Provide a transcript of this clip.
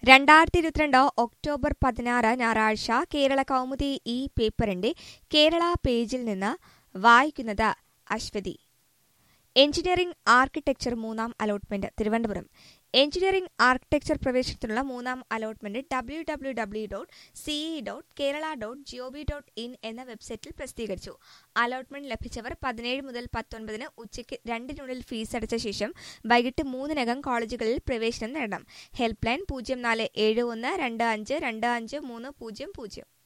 രണ്ടായിരത്തി ഇരുപത്തിരണ്ട് ഒക്ടോബർ പതിനാറ് ഞായറാഴ്ച കേരള കൗമുദി ഈ പേപ്പറിന്റെ കേരള പേജിൽ നിന്ന് വായിക്കുന്നത് അശ്വതി എഞ്ചിനീയറിംഗ് ആർക്കിടെക്ചർ മൂന്നാം അലോട്ട്മെന്റ് തിരുവനന്തപുരം എഞ്ചിനീയറിംഗ് ആർക്കിടെക്ചർ പ്രവേശനത്തിനുള്ള മൂന്നാം allotment W W W dot CE dot Kerala dot GOV dot in എന്ന വെബ്സൈറ്റിൽ പ്രസിദ്ധീകരിച്ചു അലോട്ട്മെന്റ് ലഭിച്ചവർ പതിനേഴ് മുതൽ പത്തൊൻപതിന് ഉച്ചയ്ക്ക് രണ്ടിനുള്ളിൽ ഫീസ് അടച്ച ശേഷം വൈകിട്ട് മൂന്നിനകം കോളേജുകളിൽ പ്രവേശനം നേടണം ഹെൽപ്പ് ലൈൻ പൂജ്യം നാല് ഏഴ് ഒന്ന് രണ്ട് അഞ്ച് രണ്ട് അഞ്ച് മൂന്ന് പൂജ്യം പൂജ്യം